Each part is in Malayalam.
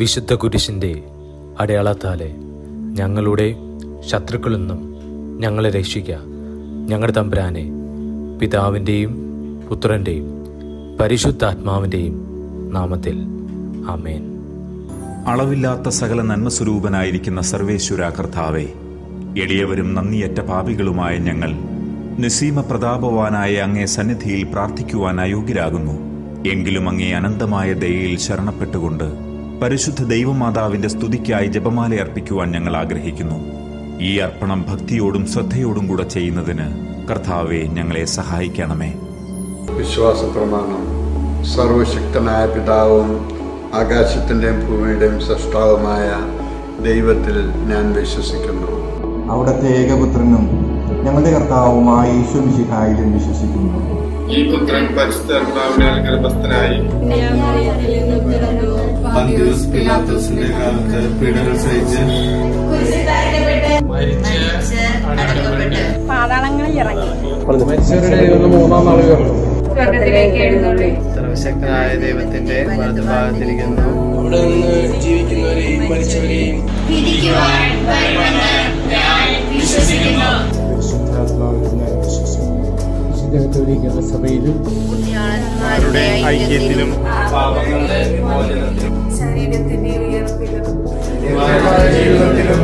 വിശുദ്ധ കുരിശിൻ്റെ അടയാളത്താലെ ഞങ്ങളുടെ ശത്രുക്കളിൽ നിന്നും ഞങ്ങളെ രക്ഷിക്കുക ഞങ്ങളുടെ തമ്പുരാനെ പിതാവിൻ്റെയും പുത്രൻ്റെയും പരിശുദ്ധാത്മാവിൻ്റെയും നാമത്തിൽ ആമേൻ അളവില്ലാത്ത സകല നന്മസ്വരൂപനായിരിക്കുന്ന സർവേശ്വര കർത്താവെ എളിയവരും നന്ദിയറ്റ പാപികളുമായ ഞങ്ങൾ നിസീമ പ്രതാപവാനായ അങ്ങേ സന്നിധിയിൽ പ്രാർത്ഥിക്കുവാൻ അയോഗ്യരാകുന്നു എങ്കിലും അങ്ങേ അനന്തമായ ദയയിൽ ശരണപ്പെട്ടുകൊണ്ട് പരിശുദ്ധ ദൈവമാതാവിന്റെ സ്തുതിക്കായി ജപമാല അർപ്പിക്കുവാൻ ഞങ്ങൾ ആഗ്രഹിക്കുന്നു ഈ അർപ്പണം ഭക്തിയോടും ശ്രദ്ധയോടും കൂടെ ചെയ്യുന്നതിന് കർത്താവെ ഞങ്ങളെ സഹായിക്കണമേ വിശ്വാസ പ്രമാണം സർവശക്തനായ പിതാവും ആകാശത്തിൻ്റെയും ഭൂമിയുടെയും സൃഷ്ടാവുമായ ദൈവത്തിൽ ഞാൻ വിശ്വസിക്കുന്നു അവിടുത്തെ ഏകപുത്രനും ഞങ്ങളുടെ കർത്താവുമായ ഈശോ മിശിഹായിലും വിശ്വസിക്കുന്നു ഈ പുത്രൻ പരിശുദ്ധാത്മാവിനാൽ ഗർഭസ്ഥനായി പന്തിയോസ് പിലാത്തോസിന്റെ കാലത്ത് പീഡകൾ സഹിച്ച് പാതാളങ്ങളിൽ ഇറങ്ങി സ്വർഗത്തിലേക്ക് എഴുന്നള്ളി സർവശക്തനായ ദൈവത്തിന്റെ വലതുഭാഗത്തിരിക്കുന്നു അവിടെ നിന്ന് ജീവിക്കുന്നവരെയും മരിച്ചവരെയും അവരുടെ ഐക്യത്തിലും പാപങ്ങളുടെ വിമോചനത്തിലും ശരീരത്തിന്റെ ഉയർപ്പിലും ജീവിതത്തിലും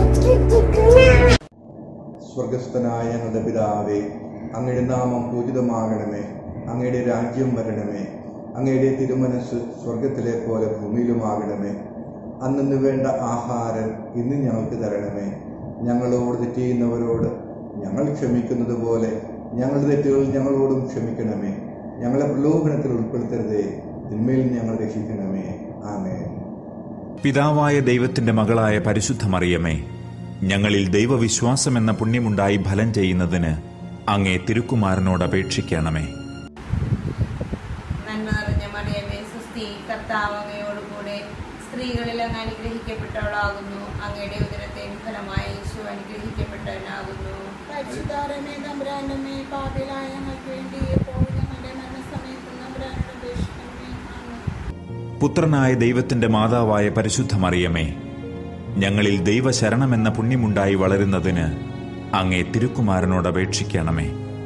സ്വർഗസ്ഥനായ ഞങ്ങളുടെ പിതാവേ അങ്ങയുടെ നാമം പൂജിതമാകണമേ അങ്ങയുടെ രാജ്യം വരണമേ അങ്ങയുടെ തിരുമനസ് സ്വർഗത്തിലെ പോലെ ഭൂമിയിലുമാകണമേ അന്നു വേണ്ട ആഹാരം ഇന്ന് ഞങ്ങൾക്ക് തരണമേ ഞങ്ങളോട് തെറ്റ് ചെയ്യുന്നവരോട് ഞങ്ങൾ ക്ഷമിക്കുന്നത് പോലെ ഞങ്ങളുടെ തെറ്റുകൾ ഞങ്ങളോടും ക്ഷമിക്കണമേ ഞങ്ങളെ പ്രലോഭനത്തിൽ ഉൾപ്പെടുത്തരുതേ തിന്മയിൽ ഞങ്ങൾ രക്ഷിക്കണമേ ആമേൻ പിതാവായ ദൈവത്തിന്റെ മകളായ പരിശുദ്ധ മറിയമേ ഞങ്ങളിൽ ദൈവവിശ്വാസം എന്ന പുണ്യമുണ്ടായി ഫലം ചെയ്യുന്നതിന് അങ്ങേ തിരുക്കുമാരനോട് അപേക്ഷിക്കണമേ നന്മ നിറഞ്ഞ മറിയമേ സുസ്ഥി കർത്താവ് അങ്ങയോടുകൂടെ സ്ത്രീകളിൽ അങ്ങ് അനുഗ്രഹിക്കപ്പെട്ടവളാകുന്നു അങ്ങയുടെ ഉദരത്തെയും ഫലമായ യേശു അനുഗ്രഹിക്കപ്പെട്ടവനാകുന്നു പരിശുദ്ധാരമേ തമ്പുരാനമേ പാപിലായ ഞങ്ങൾക്ക് വേണ്ടി എപ്പോഴും ഞങ്ങളുടെ മരണസമയത്ത് തമ്പുരാനോട് അപേക്ഷിക്കണമേ ആമേൻ പുത്രനായ ദൈവത്തിന്റെ മാതാവായ പരിശുദ്ധ മറിയമേ ഞങ്ങളിൽ ദൈവശരണമെന്ന പുണ്യമുണ്ടായി വളരുന്നതിന് അങ്ങേ തിരുക്കുമാരനോട് അപേക്ഷിക്കണമേ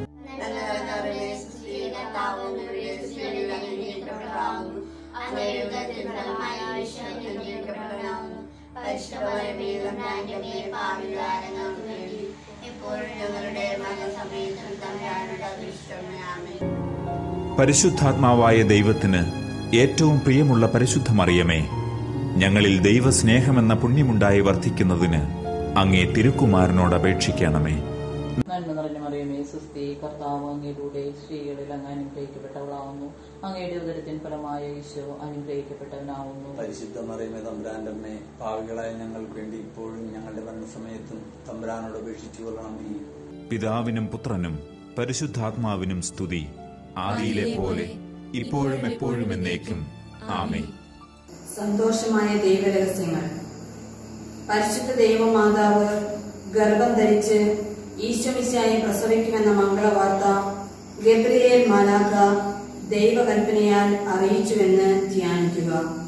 പരിശുദ്ധാത്മാവായ ദൈവത്തിന് ഏറ്റവും പ്രിയമുള്ള പരിശുദ്ധ മറിയമേ ഞങ്ങളിൽ ദൈവസ്നേഹമെന്ന പുണ്യമുണ്ടായി വർദ്ധിക്കുന്നതിന് അങ്ങേ തിരുക്കുമാരനോട് അപേക്ഷിക്കണമേ നന്മ നിറഞ്ഞ മറിയമേ സുസ്ഥി കർത്താവ് അങ്ങയിലൂടെ സ്ത്രീകളിൽ അങ്ങ് അനുഗ്രഹിക്കപ്പെട്ടവളാവുന്നു അങ്ങയുടെ ഉദരത്തിൻ ഫലമായ ഈശോ അനുഗ്രഹിക്കപ്പെട്ടവനാവുന്നു പരിശുദ്ധ മറിയമേ തമ്പുരാന്റെ പാവികളായ ഞങ്ങൾക്ക് വേണ്ടി ഇപ്പോഴും ഞങ്ങളുടെ മരണസമയത്തും തമ്പുരാനോട് അപേക്ഷിച്ചു കൊള്ളണമേ പിതാവിനും പുത്രനും പരിശുദ്ധാത്മാവിനും സ്തുതി ആദിയിലെ പോലെ ഇപ്പോഴും എപ്പോഴും എന്നേക്കും ആമേ സന്തോഷമായ ദൈവരഹസ്യങ്ങൾ പരിശുദ്ധ ദൈവമാതാവ് ഗർഭം ധരിച്ച് ഈശ്വമിശായി പ്രസവിക്കുമെന്ന മംഗളവാർത്ത ഗബ്രിയേൽ മാലാഖ ദൈവകൽപ്പനയാൽ അറിയിച്ചുവെന്ന് ധ്യാനിക്കുക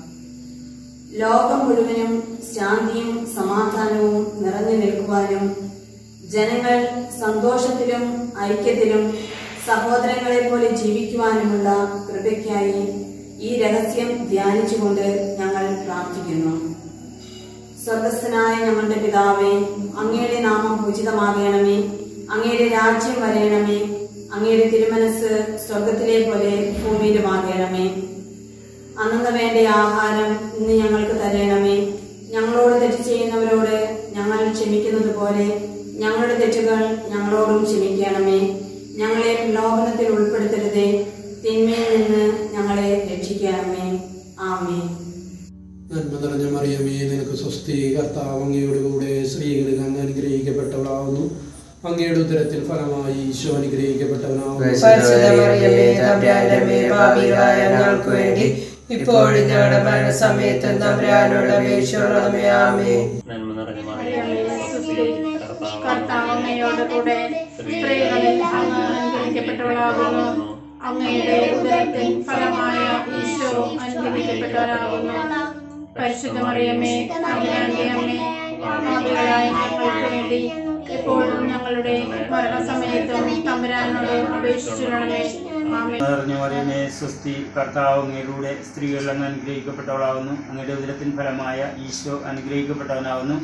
ലോകം മുഴുവനും ശാന്തിയും സമാധാനവും നിറഞ്ഞു നിൽക്കുവാനും ജനങ്ങൾ സന്തോഷത്തിലും ഐക്യത്തിലും സഹോദരങ്ങളെ പോലെ ജീവിക്കുവാനുമുള്ള കൃപയ്ക്കായി ഈ രഹസ്യം ധ്യാനിച്ചുകൊണ്ട് ഞങ്ങൾ പ്രാർത്ഥിക്കുന്നു സ്വർഗസ്ഥനായ ഞങ്ങളുടെ പിതാവേ അങ്ങയുടെ നാമം പൂജിതമാകണമേ അങ്ങയുടെ രാജ്യം വരയണമേ അങ്ങയുടെ തിരുമനസ് സ്വർഗത്തിലെ പോലെ ഭൂമിയിലുമാകണമേ അന്നു വേണ്ട ആഹാരം ഇന്ന് ഞങ്ങൾക്ക് തരണമേ ഞങ്ങളോട് തെറ്റ് ചെയ്യുന്നവരോട് ഞങ്ങൾ ക്ഷമിക്കുന്നത് പോലെ ഞങ്ങളുടെ തെറ്റുകൾ ഞങ്ങളോടും ക്ഷമിക്കണമേ ഞങ്ങളെ പ്രലോഭനത്തിൽ ഉൾപ്പെടുത്തരുതേ തിന്മയിൽ നിന്ന് ഞങ്ങളെ രക്ഷിക്കണമേ ആമേ നന്മ നിറഞ്ഞ മറിയമേ നിനക്ക് സ്വസ്തി കർത്താവ് അങ്ങയുടെ കൂടെ സ്ത്രീകളിൽ അങ്ങ് അനുഗ്രഹിക്കപ്പെട്ടവളാവുന്നു അങ്ങയുടെ ഉദരത്തിൽ ഫലമായി ഈശോ അനുഗ്രഹിക്കപ്പെട്ടവനാവുന്നു പരിശുദ്ധ മറിയമേ തമ്പുരാന്റെ അമ്മേ, പാപികളായ ഞങ്ങൾക്ക് വേണ്ടി ഇപ്പോഴും ഞങ്ങളുടെ മരണസമയത്ത് തമ്പുരാനോട് അപേക്ഷയുള്ളമേ ആമേ നന്മ നിറഞ്ഞ മറിയമേ, സ്തുതി. കർത്താവ് അങ്ങയോട് കൂടെ സ്ത്രീകളിൽ അങ്ങ് അനുഗ്രഹിക്കപ്പെട്ടവളാകുന്നു അങ്ങയുടെ ഉദരത്തിൻ ഫലമായ ഈശോ അനുഗ്രഹിക്കപ്പെട്ടവനാകുന്നു പരിശുദ്ധ മറിയമ്മേ തമ്പുരാന്റെ അമ്മേ പാപികളായ ഞങ്ങൾക്ക് വേണ്ടി എപ്പോഴും ഞങ്ങളുടെ മരണസമയത്തും തമ്പുരാനോട് അപേക്ഷിച്ചിരണമേ ആമേൻ നിറഞ്ഞ മറിയമേ സ്വസ്തി കർത്താവ് അങ്ങയിലൂടെ സ്ത്രീകൾ അങ്ങ് അനുഗ്രഹിക്കപ്പെട്ടവളാവുന്നു അങ്ങയുടെ ഉദരത്തിൻ ഫലമായ ഈശോ അനുഗ്രഹിക്കപ്പെട്ടവനാവുന്നു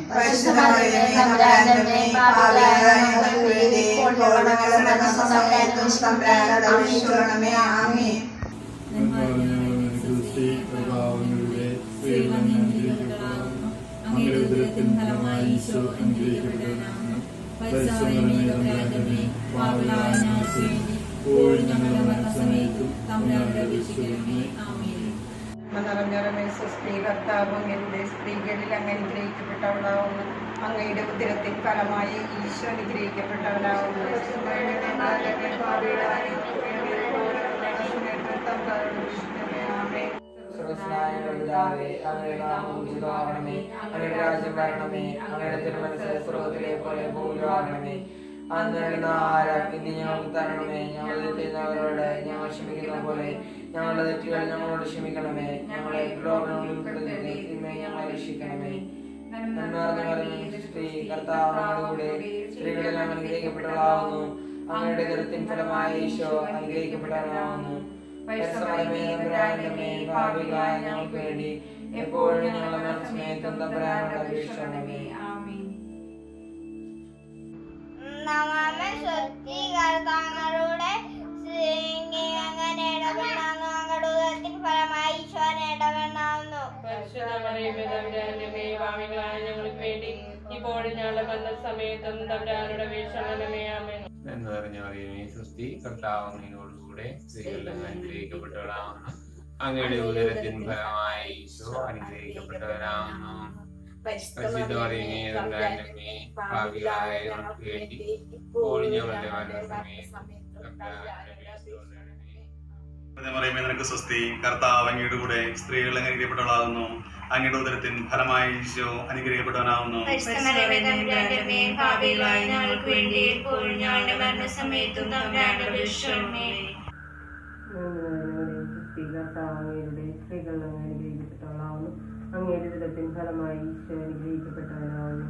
അങ്ങയുടെ ഉദരത്തിൻ ഫലമായി ഈശോ അനുഗ്രഹിക്കപ്പെട്ടവനാകുന്നു പരിശ്രമമേ പാപികളായ ഞങ്ങൾക്ക് വേണ്ടി ഇപ്പോഴും ഞങ്ങളുടെ മരണസമയത്തും തമ്പുരാനോട് അപേക്ഷിക്കണമേ ആമേൻ നിറഞ്ഞറമേ സ്വസ്ത്രീ കർത്താവ് അങ്ങയുടെ സ്ത്രീകളിൽ അങ്ങ് അനുഗ്രഹിക്കപ്പെട്ടവളാവുന്നു അങ്ങയുടെ ഉദരത്തിൻ ഫലമായി ഈശോ അനുഗ്രഹിക്കപ്പെട്ടവനാവുന്നു സ്വർഗ്ഗസ്ഥനായ പിതാവേ, അങ്ങയുടെ നാമം ഉചിതമാകണമേ അങ്ങയുടെ രാജ്യം വരണമേ അങ്ങയുടെ തിരുമനസ് സ്രോതത്തിലെ പോലെ ഭൂമിയിലാകണമേ അന്നേടുന്ന ആഹാരം ഇന്ന് ഞങ്ങൾക്ക് തരണമേ ഞങ്ങൾ തെറ്റുന്നവരോട് ഞങ്ങൾ ക്ഷമിക്കുന്ന പോലെ ഞങ്ങളുടെ തെറ്റുകൾ ഞങ്ങളോട് ക്ഷമിക്കണമേ ഞങ്ങളെ പ്രലോഭനങ്ങളിൽ ഉൾപ്പെടുത്തരുതേ തിന്മയെ ഞങ്ങളെ രക്ഷിക്കണമേ നന്മ നിറഞ്ഞ സ്ത്രീ കർത്താവിനോടുകൂടെ സ്ത്രീകളെല്ലാം അനുഗ്രഹിക്കപ്പെട്ടവളാവുന്നു അങ്ങയുടെ കരുത്തിൻ ഫലമായ ഈശോ അനുഗ്രഹിക്കപ്പെട്ടവനാവുന്നു പരിശ്രമമേ തമ്പുരാനമേ ഭാവികളായ ഞങ്ങൾക്ക് വേണ്ടി എപ്പോഴും ഞങ്ങളുടെ മനസ്സമയത്തും തമ്പുരാനോട് അപേക്ഷിക്കണമേ നമാമേ സ്വസ്തി കർത്താങ്ങളുടെ അങ്ങനെ ഇടപെടാവുന്നു അങ്ങയുടെ ഉദരത്തിൻ ഫലമായി ഈശോൻ ഇടപെടാവുന്നു ഭാവികളായ ഞങ്ങൾക്ക് വേണ്ടി ഇപ്പോഴും ഞങ്ങളുടെ മരണസമയത്തും തമ്പുരാനോട് അപേക്ഷിക്കണമേ ആമേൻ എന്ന് പറഞ്ഞ മറിയമേ സുസ്തി കർത്താവ് അങ്ങയോടുകൂടെ സ്ത്രീകളിൽ അനുഗ്രഹിക്കപ്പെട്ടവളാവുന്നു അങ്ങയുടെ ഉദരത്തിൻ ഫലമായ ഈശോ അനുഗ്രഹിക്കപ്പെട്ടവരാവുന്നു പരിശുദ്ധ മറിയമേ തമ്പുരാനമ്മേ ഭാവികളായ ഞങ്ങൾക്ക് വേണ്ടി ഇപ്പോഴും ഞങ്ങളുടെ മരണസമയത്തും തമ്പുരാനോട് മറിയമേ നിനക്ക് സ്വസ്തി കർത്താവ് അങ്ങയുടെ കൂടെ സ്ത്രീകൾ അനുഗ്രഹിക്കപ്പെട്ടവളാകുന്നു അങ്ങയുടെ ഉദരത്തിൻ ഫലമായി ഈശോ അനുഗ്രഹിക്കപ്പെട്ടവനാകുന്നു ഭാവികളായ ഞങ്ങൾക്ക് വേണ്ടി എപ്പോഴും ഞങ്ങളുടെ മരണസമയത്തും തമ്പുരാനോട് അപേക്ഷിക്കണമേ കർത്താവങ്ങയുടെ സ്ത്രീകൾ അങ്ങ് അനുഗ്രഹിക്കപ്പെട്ടവളാവുന്നു അങ്ങയുടെ ദിനത്തിൻ ഫലമായി ഈശോ അനുഗ്രഹിക്കപ്പെട്ടവനാവുന്നു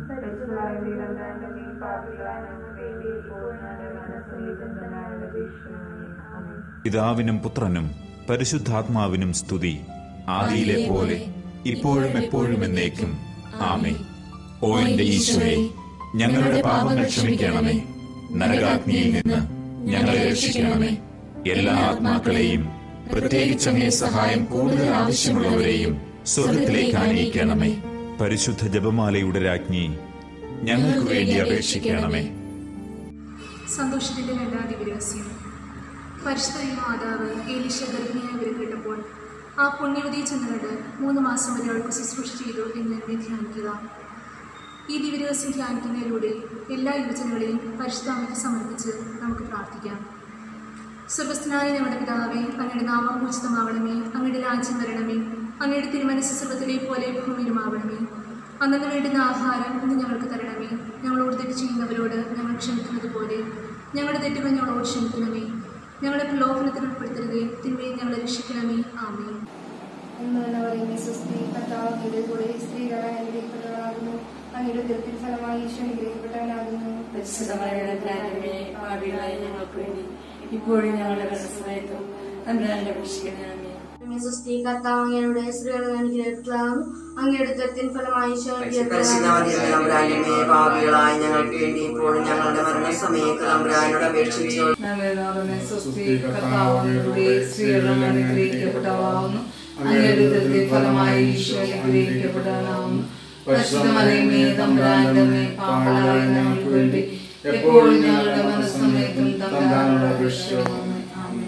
പിതാവിനും പുത്രനും പരിശുദ്ധാത്മാവിനും സ്തുതി ആദിയിലെ പോലെ ഇപ്പോഴും എപ്പോഴും എന്നേക്കും ആമേ ഓ എന്റെ ഈശോയെ ഞങ്ങളുടെ പാപങ്ങൾ ക്ഷമിക്കണമേ നരകാഗ്നിയിൽ നിന്ന് ഞങ്ങളെ രക്ഷിക്കണമേ എല്ലാ ആത്മാക്കളെയും പ്രത്യേകിച്ച് അങ്ങേ സഹായം കൂടുതൽ ആവശ്യമുള്ളവരെയും സ്വർഗത്തിലേക്ക് ആനയിക്കണമേ പരിശുദ്ധ ജപമാലയുടെ രാജ്ഞി ഞങ്ങൾക്ക് വേണ്ടി അപേക്ഷിക്കണമേ സന്തോഷത്തിന്റെ രണ്ടാം ദിവസം പരിശുദ്ധ മാതാവ് ഏലിശ ഗർഭിണിയായി വിരക്കിട്ടപ്പോൾ ആ പുണ്യവതി ചെന്നുകൊണ്ട് മൂന്ന് മാസം വരെ അവൾക്ക് ശുശ്രൂഷ ചെയ്തു എന്ന് എന്നെ ധ്യാനിക്കുക ഈ ദിവരഹസ്യം ധ്യാനിക്കുന്നതിലൂടെ എല്ലാ യുവജനങ്ങളെയും പരിശുദ്ധാമയ്ക്ക് സമർപ്പിച്ച് നമുക്ക് പ്രാർത്ഥിക്കാം സ്വർഗസ്ഥനായ ഞങ്ങളുടെ പിതാവേ അങ്ങയുടെ നാമം പൂജിതമാവണമേ അങ്ങയുടെ രാജ്യം വരണമേ അങ്ങയുടെ തിരുമനസ് സ്വർഗത്തിലെ പോലെ ഭൂമിയിലുമാവണമേ അന്നു വേണ്ടുന്ന ആഹാരം ഇന്ന് ഞങ്ങൾക്ക് തരണമേ ഞങ്ങളോട് തെറ്റ് ചെയ്യുന്നവരോട് ഞങ്ങൾ ക്ഷമിക്കുന്നത് പോലെ ഞങ്ങളുടെ തെറ്റുകൾ ഞങ്ങളോട് ക്ഷമിക്കണമേ ഞങ്ങളെ പ്രലോഭനത്തിൽ ഉൾപ്പെടുത്തരുതേ തിന്മയെ ഞങ്ങളെ രക്ഷിക്കണമേ ആമേ എന്ന് തന്നെ പറയുന്ന സ്വസ്തി കർത്താവിന്റെ കൂടെ സ്ത്രീകളെ അനുഗ്രഹിക്കപ്പെട്ടവരാകുന്നു അങ്ങയുടെ ഉദരത്തിൽ ഫലമായി ഈശോ അനുഗ്രഹിക്കപ്പെട്ടവനാകുന്നു പരിശുദ്ധമറിയുടെ ഭാവികളായ ഞങ്ങൾക്ക് വേണ്ടി ഇപ്പോഴും ഞങ്ങളുടെ മരണസമയത്തും തമ്പുരാന്റെ അപേക്ഷിക്കണമേ സ്വസ്തി കർത്താവ് സ്ത്രീകളെ അനുഗ്രഹിക്കപ്പെട്ടവരാകുന്നു അങ്ങയുടെ ഉദരത്തിൻ ഫലമായി ഈശോ തമ്പുരാന്റെ ഭാവികളായ ഞങ്ങൾക്ക് വേണ്ടി ഇപ്പോഴും ഞങ്ങളുടെ മരണസമയത്ത് തമ്പുരാനോട് അപേക്ഷിച്ചു നവനാമേ സ്വസ്തി കർത്താവിന്റെ സ്ത്രീകളും അനുഗ്രഹിക്കപ്പെട്ടവളാവുന്നു അങ്ങയുടെ ഉദരത്തിൻ ഫലമായി ഈശോ അനുഗ്രഹിക്കപ്പെട്ടവനാവുന്നു പരിശുദ്ധമറിയമേ തമ്പുരാന്റെ അമ്മേ, പാപികളായ ഞങ്ങൾക്ക് വേണ്ടി എപ്പോഴും ഞങ്ങളുടെ മനസ്സമയത്തും തമ്പുരാനോട് അപേക്ഷിക്കണമേ ആമേൻ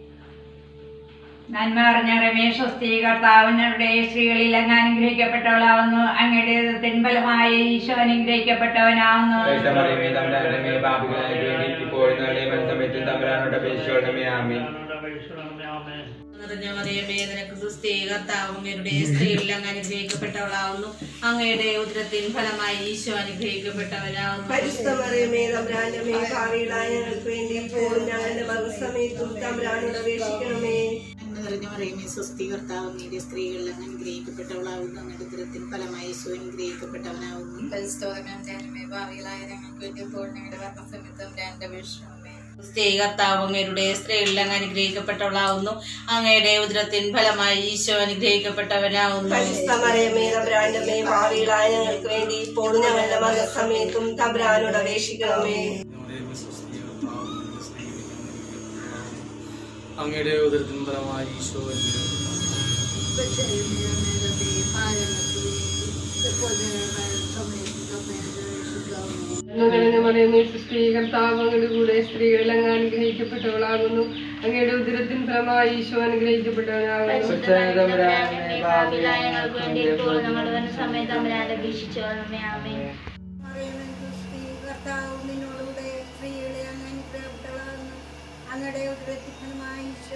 നന്മ അറിഞ്ഞ രമേശ് സ്വസ്തി കർത്താവിനുടെ സ്ത്രീകളിൽ അങ്ങ് അനുഗ്രഹിക്കപ്പെട്ടവളാവുന്നു അങ്ങയുടെ ഫലമായി ഈശോ അനുഗ്രഹിക്കപ്പെട്ടവനാവുന്നു പരിശുദ്ധമറിയമേ തമ്പുരാന്റെ പാപികളായ വേണ്ടി ഇപ്പോഴും ഞങ്ങളുടെ മനസ്സമയത്തും തമ്പുരാനോട് അപേക്ഷിക്കണമേ ആമേൻ നിറഞ്ഞ മറിയമേ നിനക്ക് സുസ്ഥി കർത്താവ് അങ്ങയുടെ സ്ത്രീകളിൽ അങ്ങ് അനുഗ്രഹിക്കപ്പെട്ടവളാവുന്നു അങ്ങയുടെ ഉദരത്തിൻ ഫലമായി ഈശോ അനുഗ്രഹിക്കപ്പെട്ടവനാവുന്നു പരിശുദ്ധമറിയമേ തമ്പുരാനമേ ഭാവികളായ ഞങ്ങൾക്ക് വേണ്ടി ഇപ്പോഴും ഞങ്ങളുടെ മരണസമയത്തും തമ്പുരാനോട് അപേക്ഷിക്കണമേ നിറഞ്ഞ മറിയമേ സ്വസ്തി കർത്താവ് അങ്ങയുടെ സ്ത്രീകളിൽ അങ്ങ് അനുഗ്രഹിക്കപ്പെട്ടവളാകുന്നു അങ്ങയുടെ ഉദരത്തിൻ ഫലമായി യേശു അനുഗ്രഹിക്കപ്പെട്ടവനാകുന്നു ഭാവികളായ ഞങ്ങൾക്ക് വേണ്ടി ഇപ്പോൾ ഞങ്ങളുടെ മരണസമയത്തും രണ്ട് വിഷമമേ സ്ത്രീ കർത്താവ് അങ്ങയുടെ സ്ത്രീകളിൽ അങ്ങ് അനുഗ്രഹിക്കപ്പെട്ടവളാവുന്നു അങ്ങയുടെ ഉദരത്തിൻ ഫലമായി ഈശോ അനുഗ്രഹിക്കപ്പെട്ടവനാവുന്നു പരിശുദ്ധമറിയമേ തമ്പുരാന്റെ ഭാവികളായ ഞങ്ങൾക്ക് വേണ്ടി ഇപ്പോൾ ഞങ്ങളുടെ മരണസമയത്തും തമ്പുരാനോട് അപേക്ഷിക്കണമേ അങ്ങയുടെ ഉദരത്തിൻ ഫലമായി ഈശോ നിറഞ്ഞ മറിയമേ സൃഷ്ടി കർത്താവ് അങ്ങയുടെ കൂടെ സ്ത്രീകളിൽ അങ്ങ് അനുഗ്രഹിക്കപ്പെട്ടവളാകുന്നു അങ്ങയുടെ ഉദരത്തിൻ ഫലമായി ഈശോ അനുഗ്രഹിക്കപ്പെട്ടവനാകുന്നു ഭാവികളായ ഞങ്ങൾക്ക് വേണ്ടി ഇപ്പോൾ ഞങ്ങളുടെ സമയത്ത് തമ്പുരാന്റെ അപേക്ഷിച്ചോളമേ ആമേ കർത്താവ് നിന്നോടുകൂടെ സ്ത്രീകളെ അങ്ങ് അനുഗ്രഹപ്പെട്ടവളാകുന്നു അങ്ങയുടെ ഉദരത്തിൽ ഫലമായി ഈശോ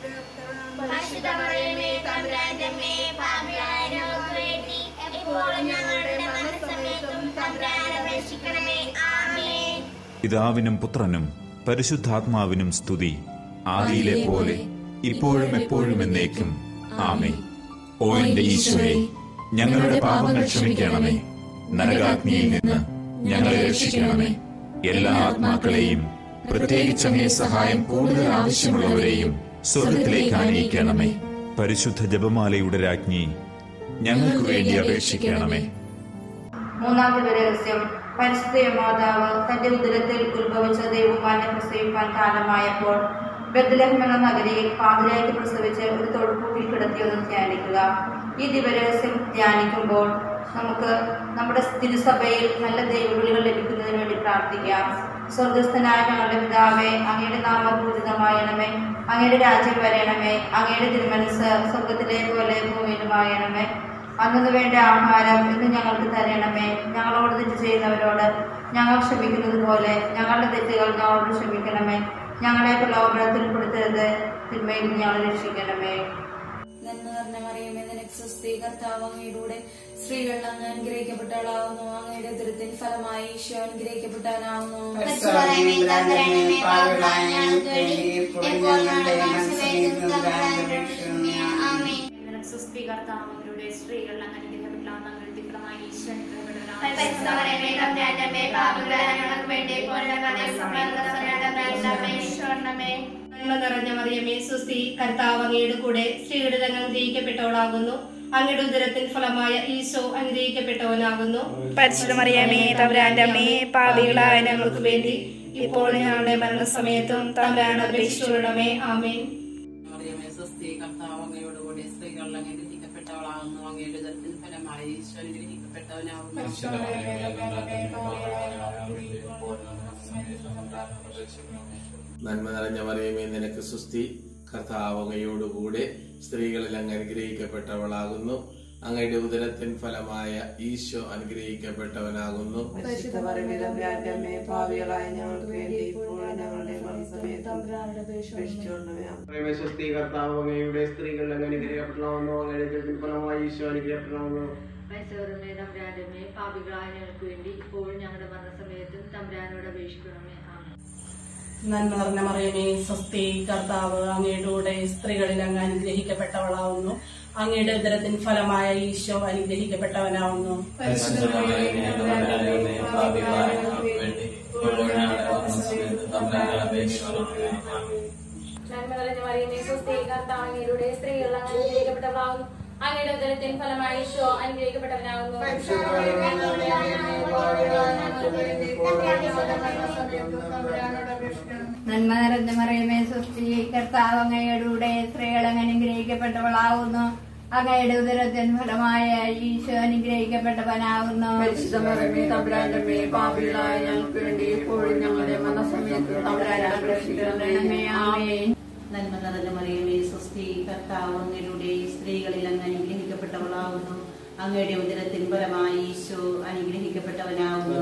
പരിശുദ്ധമറിയമേ തമ്പുരാന്റെ അമ്മേ പാപികളായ ഞങ്ങൾക്ക് വേണ്ടി എപ്പോഴും ഞങ്ങളുടെ മരണസമയത്തും തമ്പുരാനെ അപേക്ഷിക്കണമേ ആമേ പിതാവിനും പുത്രനും പരിശുദ്ധാത്മാവിനും സ്തുതി ആദിയിലെ പോലെ ഇപ്പോഴും എപ്പോഴും എന്നേക്കും ആമേ ഓ എന്റെ ഈശോയെ ഞങ്ങളുടെ പാപങ്ങൾ ക്ഷമിക്കണമേ നരകാഗ്നിയിൽ നിന്ന് ഞങ്ങളെ രക്ഷിക്കണമേ എല്ലാ ആത്മാക്കളെയും പ്രത്യേകിച്ച് അങ്ങേ സഹായം കൂടുതൽ ആവശ്യമുള്ളവരെയും സ്വർഗത്തിലേക്ക് ആനയിക്കണമേ പരിശുദ്ധ ജപമാലയുടെ രാജ്ഞി ഞങ്ങൾക്ക് വേണ്ടി അപേക്ഷിക്കണമേ മൂന്നാമത്തെ രഹസ്യം പരിശുദ്ധ മാതാവ് തന്റെ ഉദരത്തിൽ ഉത്ഭവിച്ച ദൈവമാനെ പ്രസവിപ്പാൻ കാലമായപ്പോൾ ബദ്ലഹം എന്ന നഗരിയിൽ പാതിരായ്ക്ക് പ്രസവിച്ച് ഒരു തൊടുപ്പൂട്ടിൽ കിടത്തിയൊന്ന് ധ്യാനിക്കുക ഈ ദിവരഹസ്യം ധ്യാനിക്കുമ്പോൾ നമുക്ക് നമ്മുടെ തിരുസഭയിൽ നല്ല ദൈവവിളികൾ ലഭിക്കുന്നതിന് വേണ്ടി പ്രാർത്ഥിക്കാം സ്വർഗസ്ഥനായ ഞങ്ങളുടെ പിതാവേ അങ്ങയുടെ നാമപൂജിതമായണമേ അങ്ങയുടെ രാജ്യം വരയണമേ അങ്ങയുടെ തിരുമനസ് സ്വർഗത്തിലെ പോലെ ഭൂമിയിലുമായണമേ അന്നു വേണ്ട ആഹാരം ഇന്ന് ഞങ്ങൾക്ക് തരണമേ ഞങ്ങളോട് തെറ്റ് ചെയ്യുന്നവരോട് ഞങ്ങൾ ക്ഷമിക്കുന്നത് പോലെ ഞങ്ങളുടെ തെറ്റുകൾ ഞങ്ങളോട് ക്ഷമിക്കണമേ ഞങ്ങളെ പ്രലോഭനത്തിൽ ഉൾപ്പെടുത്തരുത് തിന്മയിൽ ഞങ്ങളെ രക്ഷിക്കണമേ നന്മ നിറഞ്ഞ മറിയമേ നിനക്ക് സ്വസ്തി കർത്താവ് അങ്ങയുടെ സ്ത്രീകൾ അങ്ങ് അനുഗ്രഹിക്കപ്പെട്ടവളാവുന്നു അങ്ങയുടെ ഉദരത്തിൻ ഫലമായി ഈശോ അനുഗ്രഹിക്കപ്പെട്ടവനാവുന്നു പരിശുദ്ധമറിയമേ തമ്പുരാന്റെ പാപികളായ ഞങ്ങൾക്ക് വേണ്ടി ഇപ്പോൾ ഞങ്ങളുടെ മരണസമയത്തും തമ്പുരാനെ അപേക്ഷിക്കണമേ ആമേ സ്വസ്തി കർത്താവ് അവരുടെ സ്ത്രീകൾ അനുഗ്രഹിക്കപ്പെട്ടാണ് അങ്ങയുടെ ഫലമായി ഈശോ പരിശുദ്ധമറിയമേ തമ്പുരാന്റെ അമ്മേ പാപികളായ ഞങ്ങൾക്ക് വേണ്ടി ഇപ്പോൾ ഞങ്ങളുടെ മരണസമയത്തും അപേക്ഷിക്കണമേ നന്മ നിറഞ്ഞ മറിയമേ സുസ്തി കർത്താവ് അങ്ങയുടെ കൂടെ സ്ത്രീയുടെ അങ്ങ് അനുഗ്രഹിക്കപ്പെട്ടവളാകുന്നു അങ്ങയുടെ ഉദരത്തിൻ ഫലമായ ഈശോ അനുഗ്രഹിക്കപ്പെട്ടവനാകുന്നു പരിശുദ്ധമറിയമേ തമ്പുരാന്റെ അമ്മേ പാപികളായ ഞങ്ങൾക്ക് വേണ്ടി ഇപ്പോൾ ഞങ്ങളുടെ മരണസമയത്തും തമ്പുരാൻ അപേക്ഷിച്ചുകൊള്ളണമേ ആമേൻ മറിയമേ സ്വസ്തി കർത്താവ് അങ്ങയുടെ കൂടെ സ്ത്രീകൾ അങ്ങ് അനുഗ്രഹിക്കപ്പെട്ടവളാവുന്നു അങ്ങയുടെ ഉദരത്തിൻ ഫലമായി ഈശോ അനുഗ്രഹിക്കപ്പെട്ടവനാവുന്നു നന്മ നിറഞ്ഞ മറിയമേ നിനക്ക് സുസ്തി കർത്താവ് അങ്ങയോടുകൂടെ സ്ത്രീകളിൽ അങ്ങ് അനുഗ്രഹിക്കപ്പെട്ടവളാകുന്നു അങ്ങയുടെ ഉദരത്തിൻ ഫലമായ ഈശോ അനുഗ്രഹിക്കപ്പെട്ടവനാകുന്നു പരിശുദ്ധമറിയമേ തമ്പുരാന്റെ അമ്മേ പാപികളായ ഞങ്ങൾക്ക് വേണ്ടി ഇപ്പോൾ ഞങ്ങളുടെ മരണസമയത്തും അപേക്ഷിച്ചുകൊള്ളണമേ ആമേൻ. സ്വസ്തി കർത്താവ് അങ്ങയുടെ സ്ത്രീകൾ അങ്ങ് അനുഗ്രഹിക്കപ്പെടണമെന്നോ അങ്ങയുടെ ഉദരത്തിൻ ഫലമായി ഈശോ അനുഗ്രഹിക്കപ്പെടണമെന്നോ പരിശോധനമേ തമ്പുരാന്റെ പാപികളായ ഞങ്ങൾക്ക് വേണ്ടി ഇപ്പോഴും ഞങ്ങളുടെ മരണസമയത്തും തമ്പുരാനോട് അപേക്ഷിക്കണമേ ആമേൻ നന്മ നിറഞ്ഞ മറിയമേ സ്വസ്തി കർത്താവ് അങ്ങയുടെ കൂടെ സ്ത്രീകളിൽ അങ്ങ് അനുഗ്രഹിക്കപ്പെട്ടവളാവുന്നു അങ്ങയുടെ ഉദരത്തിൻ ഫലമായ ഈശോ അനുഗ്രഹിക്കപ്പെട്ടവനാവുന്നു നന്മ നിറഞ്ഞ മറിയമേ സ്വസ്തി കർത്താവ് അങ്ങയുടെ സ്ത്രീകൾ അങ്ങ് അനുഗ്രഹിക്കപ്പെട്ടവളാകുന്നു അങ്ങയുടെ ഉദരത്തിൻ ഫലമായി ഈശോ അനുഗ്രഹിക്കപ്പെട്ടവനാകുന്നു നന്മ നിറഞ്ഞ മറിയമേ സ്വസ്തി കർത്താവ് അങ്ങയുടെ കൂടെ സ്ത്രീകൾ അങ്ങ് അനുഗ്രഹിക്കപ്പെട്ടവളാകുന്നു അങ്ങയുടെ ഉദരത്തിൻ ഫലമായ ഈശോ അനുഗ്രഹിക്കപ്പെട്ടവനാകുന്നു പരിശുദ്ധമറിയമേ തമ്പുരാന്റെ അമ്മേ പാപികളായ ഞങ്ങൾക്ക് വേണ്ടി ഇപ്പോഴും ഞങ്ങളുടെ മരണസമയത്തും തമ്പുരാനെ അപേക്ഷിക്കണമേ ആമേൻ നന്മ നിറഞ്ഞ മറിയമേ സ്വസ്തി കർത്താവ് അങ്ങയുടെ സ്ത്രീകളിൽ അങ്ങ് അനുഗ്രഹിക്കപ്പെട്ടവളാവുന്നു അങ്ങയുടെ ഉദരത്തിൻ ഫലമായി ഈശോ അനുഗ്രഹിക്കപ്പെട്ടവനാവുന്നു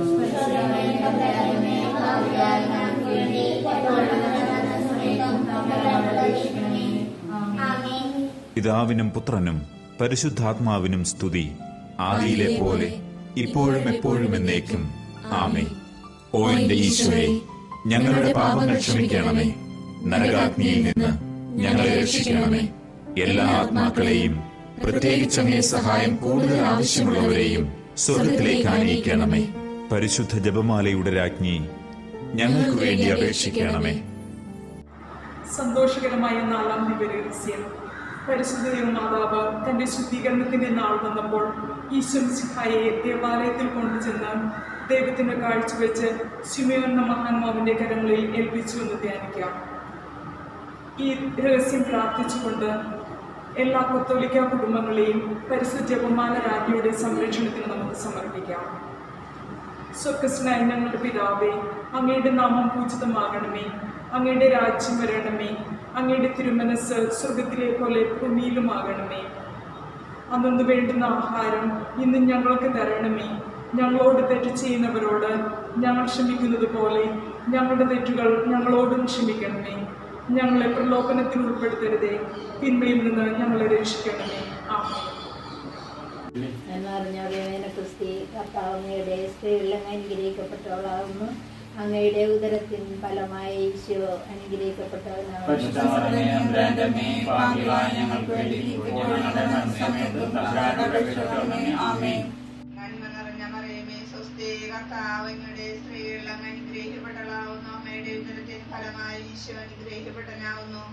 പിതാവിനും പുത്രനും പരിശുദ്ധാത്മാവിനും സ്തുതി ആദിയിലെ പോലെ ഇപ്പോഴും എപ്പോഴും എന്നേക്കും ആമേ ഓ എന്റെ ഈശോയെ ഞങ്ങളുടെ പാപങ്ങൾ ക്ഷമിക്കണമേ നരകാഗ്നിയിൽ നിന്ന് ഞങ്ങളെ രക്ഷിക്കണമേ എല്ലാ ആത്മാക്കളെയും പ്രത്യേകിച്ച് അങ്ങേ സഹായം കൂടുതൽ ആവശ്യമുള്ളവരെയും സ്വർഗത്തിലേക്ക് ആനയിക്കണമേ പരിശുദ്ധ ജപമാലയുടെ രാജ്ഞി ഞങ്ങൾക്ക് വേണ്ടി അപേക്ഷിക്കണമേ സന്തോഷകരമായ നാലാം ദിവരഹസ്യം പരിശുദ്ധ മാതാവ് തന്റെ ശുദ്ധീകരണത്തിന്റെ നാൾ വന്നപ്പോൾ ഈശ്വം സിഹായെ ദേവാലയത്തിൽ കൊണ്ടുചെന്ന് ദൈവത്തിന്റെ കാഴ്ചവെച്ച് ശിമയോന്ന മഹാത്മാവിന്റെ കരങ്ങളിൽ ഏൽപ്പിച്ചു എന്ന് ധ്യാനിക്കാം ഈ രഹസ്യം പ്രാർത്ഥിച്ചുകൊണ്ട് എല്ലാ കത്തോലിക്ക കുടുംബങ്ങളെയും പരിശുദ്ധ ജപമാല രാജ്ഞിയുടെ സംരക്ഷണത്തിന് നമുക്ക് സമർപ്പിക്കാം സ്വർഗസ്നായ ഞങ്ങളുടെ പിതാവേ അങ്ങയുടെ നാമം പൂജിതമാകണമേ അങ്ങയുടെ രാജ്യം വരണമേ അങ്ങയുടെ തിരുമനസ് സ്വർഗത്തിലെ പോലെ ഭൂമിയിലുമാകണമേ അന്നു വേണ്ടുന്ന ആഹാരം ഇന്ന് ഞങ്ങൾക്ക് തരണമേ ഞങ്ങളോട് തെറ്റ് ചെയ്യുന്നവരോട് ഞങ്ങൾ ക്ഷമിക്കുന്നത് പോലെ ഞങ്ങളുടെ തെറ്റുകൾ ഞങ്ങളോടും ക്ഷമിക്കണമേ ഞങ്ങളെ പ്രലോഭനത്തിൽ ഉൾപ്പെടുത്തരുതേ തിന്മയിൽ നിന്ന് ഞങ്ങളെ രക്ഷിക്കണമേ ആമേൻ എന്നറിഞ്ഞറിയവേന ക്രിസ്തി കർത്താവങ്ങയുടെ സ്ത്രീകളിൽ അനുഗ്രഹിക്കപ്പെട്ടവളാകുന്നു അങ്ങയുടെ ഉദരത്തിൻ ഫലമായി ഈശോ പരിശുദ്ധമറിയമേ, അമ്പുരാന്റമ്മേ, പാപികളായ ഞങ്ങൾക്ക് വേണ്ടി അനുഗ്രഹിക്കപ്പെട്ടവനാകുന്നു ഞങ്ങളുടെ മരണസമയത്തും തമ്പുരാനോട് അപേക്ഷിക്കണമേ. ആമേൻ. നന്മ നിറഞ്ഞ മറിയമേ സ്വസ്തി കർത്താവങ്ങളുടെ സ്ത്രീകൾ അങ്ങ് അനുഗ്രഹിക്കപ്പെട്ടവളാവുന്നു അമ്മയുടെ ഉദരത്തിൻ ഫലമായി ഈശോ അനുഗ്രഹിക്കപ്പെട്ടനാവുന്നു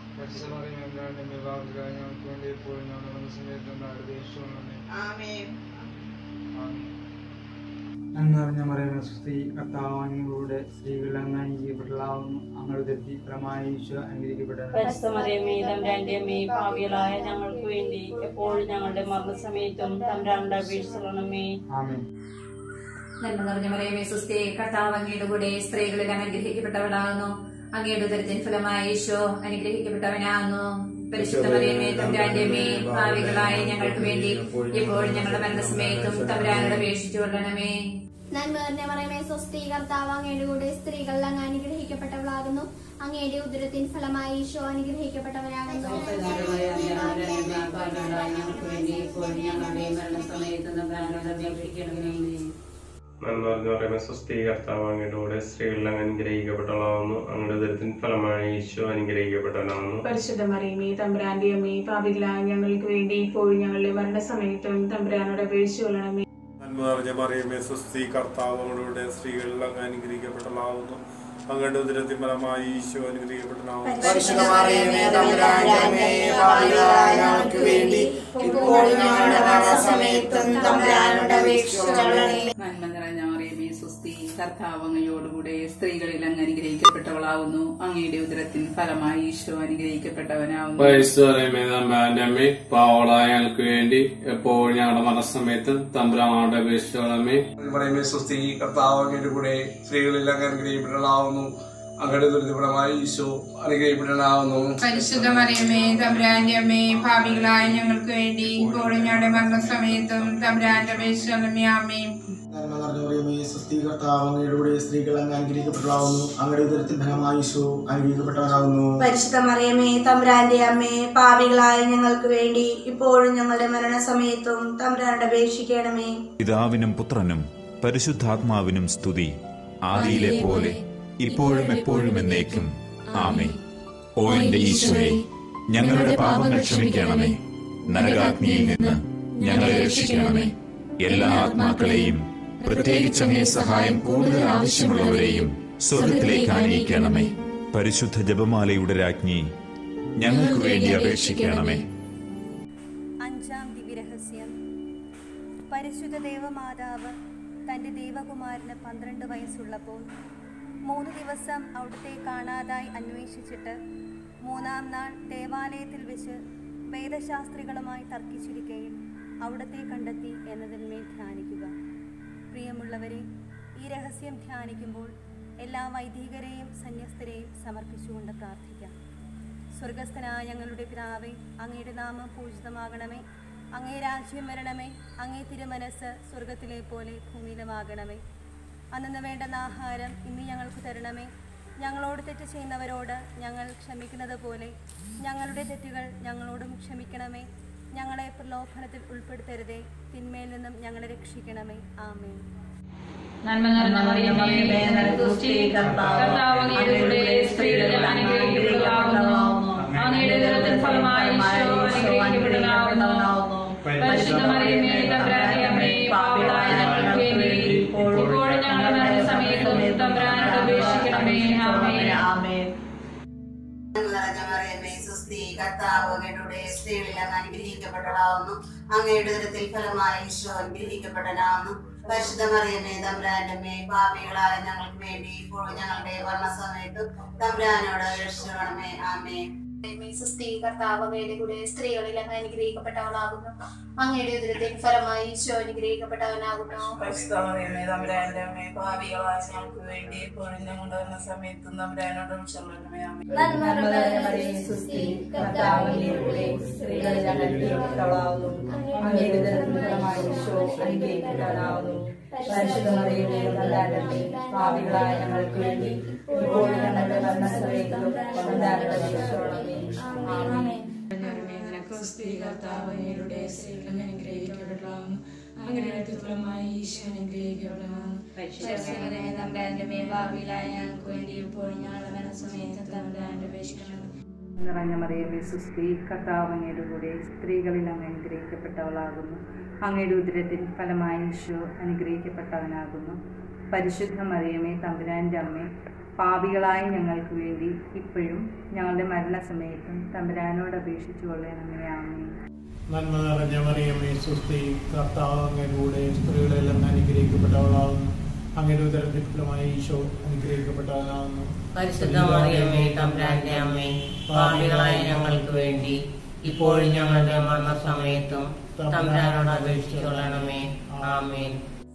ആമേൻ എന്നറിഞ്ഞ മറിയമേ സ്തുതി കർത്താവാങ്ങളുടെ സ്ത്രീകൾ അങ്ങ് അനുഗ്രഹിക്കപ്പെട്ടവളാവുന്നു അങ്ങയുടെ തെറ്റി ഫലമായ ഈശോ അനുഗ്രഹിക്കപ്പെട്ടവനാണ് പരിശുദ്ധമറിയമേ തമ്പുരാന്റെ അമ്മേ പാപികളായ ഞങ്ങൾക്ക് വേണ്ടി എപ്പോഴും ഞങ്ങളുടെ മരണസമയത്തും തമ്പുരാനുടെ അപേക്ഷിക്കണമേ ആമേൻ നന്മ നിറഞ്ഞ മറിയമേ സുസ്ഥി കർത്താവ് അങ്ങയുടെ കൂടെ സ്ത്രീകളിൽ അങ്ങ് അനുഗ്രഹിക്കപ്പെട്ടവളാകുന്നു അങ്ങയുടെ ഉദരത്തിൻ ഫലമായ ഈശോ അനുഗ്രഹിക്കപ്പെട്ടവനാകുന്നു പരിശുദ്ധ മറിയമേ തമ്പുരാന്റെ അമ്മേ ഭാവികളായ ഞങ്ങൾക്ക് വേണ്ടി എപ്പോഴും ഞങ്ങളുടെ മരണസമയത്തും തമ്പുരാനോട് അപേക്ഷിച്ചു കൊള്ളണമേ നന്മ നിറഞ്ഞ മറിയമേ സ്വസ്തി കർത്താവ് അങ്ങയുടെ കൂടെ സ്ത്രീകൾ അങ്ങ് അനുഗ്രഹിക്കപ്പെട്ടവളാകുന്നു അങ്ങയുടെ ഉദരത്തിൻ ഫലമായി ഈശോ അനുഗ്രഹിക്കപ്പെട്ടവനാകുന്നു ഞങ്ങൾക്ക് വേണ്ടി എപ്പോഴും ഞങ്ങളുടെ മരണസമയത്തും തമ്പുരാനോട് അപേക്ഷിക്കണമേ നന്മ നിറഞ്ഞ പറയുമ്പോൾ സ്വസ്തി കർത്താവ് അങ്ങയുടെ കൂടെ സ്ത്രീകളിൽ അങ്ങ് അനുഗ്രഹിക്കപ്പെട്ടവളാവുന്നു അങ്ങയുടെ ഉദരത്തിൻ ഫലമായി ഈശോ അനുഗ്രഹിക്കപ്പെട്ടവനാവുന്നു പരിശുദ്ധ മറിയമേ തമ്പുരാന്റെ അമ്മേ പാപികളായ ഞങ്ങൾക്ക് വേണ്ടി ഇപ്പോഴും ഞങ്ങളുടെ മരണസമയത്തും തമ്പുരാനോട് അപേക്ഷിച്ചു കൊള്ളണമേ നന്മ നിറഞ്ഞ മറിയമേ സുസ്ഥി കർത്താവ് അങ്ങയുടെ സ്ത്രീകളിൽ അങ്ങ് അനുഗ്രഹിക്കപ്പെട്ടവളാവുന്നു അങ്ങയുടെ ഉദരത്തിൻ ഫലമായി ഈശോ അനുഗ്രഹിക്കപ്പെട്ടവനാവുന്നു പരിശുദ്ധ മറിയമേ തമ്പുരാന്റെ അമ്മേ പാപികളായ ഞങ്ങൾക്ക് വേണ്ടി ഇപ്പോഴും ഞങ്ങളുടെ മരണസമയത്തും തമ്പുരാനോട് അപേക്ഷിച്ചുകൊള്ളണമേ നന്മ നിറഞ്ഞ മറിയമേ സുസ്ഥി കർത്താവ് അങ്ങയോടുകൂടെ സ്ത്രീകളിൽ അങ്ങ് അനുഗ്രഹിക്കപ്പെട്ടവളാവുന്നു അങ്ങയുടെ ഉദരത്തിൻ ഫലമായി ഈശോ അനുഗ്രഹിക്കപ്പെട്ടവനാവുന്നു പരിശുദ്ധമേ തമ്പുരാന്റെ അമ്മേ പാവളായ ഞങ്ങൾക്ക് വേണ്ടി എപ്പോഴും ഞങ്ങളുടെ മരണസമയത്തും തമ്പുരാനോട് അപേക്ഷിച്ചോളമേ പറയുമ്പോൾ സ്വസ്തി കർത്താവ് അങ്ങയുടെ കൂടെ സ്ത്രീകളിൽ അങ്ങ് അനുഗ്രഹിക്കപ്പെടലാവുന്നു അങ്ങയുടെ ദുരിതപരമായി ഈശോ അനുഗ്രഹിക്കപ്പെടലാവുന്നു പരിശുദ്ധ മറിയമേ തമ്പുരാന്റെ അമ്മേ ഭാവികളായ ഞങ്ങൾക്ക് വേണ്ടി ഇപ്പോഴും ഞങ്ങളുടെ മരണസമയത്തും തമ്പുരാന്റെ അപേക്ഷമേ ആമേ നന്മ നിറഞ്ഞ മറിയമേ സ്വസ്തി കർത്താവ് അങ്ങയുടെ കൂടെ സ്ത്രീകൾ അങ്ങ് അനുഗ്രഹിക്കപ്പെട്ടവളാവുന്നു അങ്ങയുടെ ഉദരത്തിൻ ഫലമായി ഈശോ അനുഗ്രഹിക്കപ്പെട്ടവനാകുന്നു പരിശുദ്ധ മറിയമേ തമ്പുരാന്റെ അമ്മേ പാപികളായ ഞങ്ങൾക്ക് വേണ്ടി ഇപ്പോഴും ഞങ്ങളുടെ മരണസമയത്തും തമ്പുരാനോട് അപേക്ഷിക്കണമേ പിതാവിനും പുത്രനും പരിശുദ്ധാത്മാവിനും സ്തുതി ആദിയിലെ പോലെ ഇപ്പോഴും എപ്പോഴും എന്നേക്കും ആമേ ഓ എന്റെ ഈശോയെ ഞങ്ങളുടെ പാപങ്ങൾ ക്ഷമിക്കണമേ നരകാഗ്നിയിൽ നിന്ന് ഞങ്ങളെ രക്ഷിക്കണമേ എല്ലാ ആത്മാക്കളെയും പ്രത്യേകിച്ച് അങ്ങേ സഹായം കൂടുതൽ ആവശ്യമുള്ളവരെയും സ്വർഗത്തിലേക്ക് ആനയിക്കണമേ പരിശുദ്ധ ജപമാലയുടെ രാജ്ഞി ഞങ്ങൾക്ക് വേണ്ടി അപേക്ഷിക്കണമേ അഞ്ചാം ദിവ്യരഹസ്യം പരിശുദ്ധ ദേവമാതാവ് തന്റെ ദേവകുമാരന് പന്ത്രണ്ട് വയസ്സുള്ളപ്പോൾ മൂന്ന് ദിവസം അവിടുത്തെ കാണാതായി അന്വേഷിച്ചിട്ട് മൂന്നാം നാൾ ദേവാലയത്തിൽ വെച്ച് വേദശാസ്ത്രികളുമായി തർക്കിച്ചിരിക്കുകയും അവിടത്തെ കണ്ടെത്തി എന്നതിന്മേൽ ധ്യാനിക്കുക പ്രിയമുള്ളവരെ ഈ രഹസ്യം ധ്യാനിക്കുമ്പോൾ എല്ലാ വൈദികരെയും സന്യസ്തരെയും സമർപ്പിച്ചുകൊണ്ട് പ്രാർത്ഥിക്കാം സ്വർഗസ്ഥനായ ഞങ്ങളുടെ പിതാവേ അങ്ങയുടെ നാമം പൂജിതമാകണമേ അങ്ങേ രാജ്യം വരണമേ അങ്ങേ തിരുമനസ് സ്വർഗത്തിലെ പോലെ ഭൂമിയിലുമാകണമേ അന്നു വേണ്ടുന്ന ആഹാരം ഇന്ന് ഞങ്ങൾക്ക് തരണമേ ഞങ്ങളോട് തെറ്റ് ചെയ്യുന്നവരോട് ഞങ്ങൾ ക്ഷമിക്കുന്നത് പോലെ ഞങ്ങളുടെ തെറ്റുകൾ ഞങ്ങളോടും ക്ഷമിക്കണമേ ഞങ്ങളെ പ്രലോഭനത്തിൽ ഉൾപ്പെടുത്തരുതേ തിന്മയിൽ നിന്നും ഞങ്ങളെ രക്ഷിക്കണമേ ആമേൻ നന്മ നിറഞ്ഞ മറിയമേ നിനക്ക് സ്തുതി കർത്താവ് അങ്ങയുടെ കൂടെ സ്ത്രീകളിൽ അനുഗ്രഹിക്കപ്പെട്ടവളാകുന്നു അങ്ങയുടെ ഉദരത്തിൻ ഫലമായ ഈശോ അനുഗ്രഹിക്കപ്പെട്ടവനാകുന്നു പരിശുദ്ധ മറിയമേ തമ്പുരാന്റെ അമ്മേ പാപികളായ ഞങ്ങൾക്ക് വേണ്ടി ഇപ്പോഴും ഞങ്ങളുടെ മരണസമയത്തും തമ്പുരാനോട് അപേക്ഷിക്കണമേ ആമേൻ നിറഞ്ഞ മറിയമേ സുസ്ഥി കർത്താവ് അങ്ങയുടെ സ്ത്രീകളിൽ അങ്ങ് അനുഗ്രഹിക്കപ്പെട്ടവളാവുന്നു അങ്ങയുടെ ഉദരത്തിൽ ഫലമായി ഈശോ അനുഗ്രഹിക്കപ്പെട്ടവനാവുന്നു പരിശുദ്ധ മറിയമേ തമ്പുരാന്റെ അമ്മേ പാപികളായ ഞങ്ങൾക്ക് വേണ്ടി ഇപ്പോഴും ഞങ്ങളുടെ മരണസമയത്തും തമ്പുരാനോട് അപേക്ഷിക്കണമേ ആമേ സുസ്ഥി കർത്താവ് അങ്ങയുടെ കൂടെ സ്ത്രീകളിൽ അങ്ങ് അനുഗ്രഹിക്കപ്പെട്ടവളാകുന്നു അങ്ങയുടെ ഉദരത്തിൻ ഫലമായി ഈശോ അനുഗ്രഹിക്കപ്പെട്ടവനാകുന്നു പരിശുദ്ധമറിയമേ തമ്പുരാന്റെ അമ്മേ ഭാവികളായ ഞങ്ങൾക്ക് വേണ്ടി ഇപ്പോഴും ഞങ്ങളുടെ വന്ന സമയത്തും തമ്പുരാനോട് ക്ഷമണമേ സുസ്ഥി കർത്താവിലൂടെ സ്ത്രീകളിൽ അനുഗ്രഹിക്കപ്പെട്ടവളാവുന്നു അങ്ങയുടെ ദരിദ്രമായ ഈശോ അനുഗ്രഹിക്കപ്പെട്ടവനാവുന്നു പരിശുദ്ധമറിയമേ തമ്പുരാന്റെ ഭാവികളായ ഞങ്ങൾക്ക് വേണ്ടി ഇപ്പോഴും ഞങ്ങളുടെ മരണസമയത്തും തമ്പുരാനോട് അപേക്ഷിക്കണമേ ആമേൻ കർത്താവയുടെ സ്ത്രീകൾ അനുഗ്രഹിക്കപ്പെടാവുന്നു അങ്ങനെ ഫലമായി ഈശോ അനുഗ്രഹിക്കപ്പെടാവുന്നു തമ്പുരാന്റെ മേഭാവിയിലായ ഞങ്ങൾക്ക് വേണ്ടി ഇപ്പോഴും ഞങ്ങളുടെ മനസ്സമയത്ത് തമ്പുരാന്റെ അപേക്ഷിക്കണം നിറഞ്ഞ മറിയമേ സുസ്തി കർത്താവ് അങ്ങയുടെ കൂടെ സ്ത്രീകളിൽ അങ്ങ് അനുഗ്രഹിക്കപ്പെട്ടവളാകുന്നു അങ്ങയുടെ ഉദരത്തിൻ ഫലമായി ഈശോ അനുഗ്രഹിക്കപ്പെട്ടവനാകുന്നു പരിശുദ്ധ മറിയമേ തമ്പുരാൻ്റെ അമ്മേ പാപികളായ ഞങ്ങൾക്ക് വേണ്ടി ഇപ്പോഴും ഞങ്ങളുടെ മരണസമയത്തും തമ്പുരാനോട് അപേക്ഷിച്ചു കൊള്ളണമേ ആമേ നന്മ നിറഞ്ഞ മറിയമേ സുസ്ഥി കർത്താവ് അങ്ങയുടെ സ്ത്രീകളെല്ലാം അനുഗ്രഹിക്കപ്പെട്ടവളാകുന്നു അങ്ങയുടെ ഉദരത്തിൽ ഫലമായ ഈശോ അനുഗ്രഹിക്കപ്പെട്ടവനാകുന്നു പരിശുദ്ധ മറിയമേ തമ്പുരാന്റെ അമ്മേ പാപികളായ ഞങ്ങൾക്ക് വേണ്ടി ഇപ്പോഴും ഞങ്ങളുടെ മരണസമയത്തും തമ്പുരാനോട് അപേക്ഷിച്ചുകൊള്ളണമേ ആമേൻ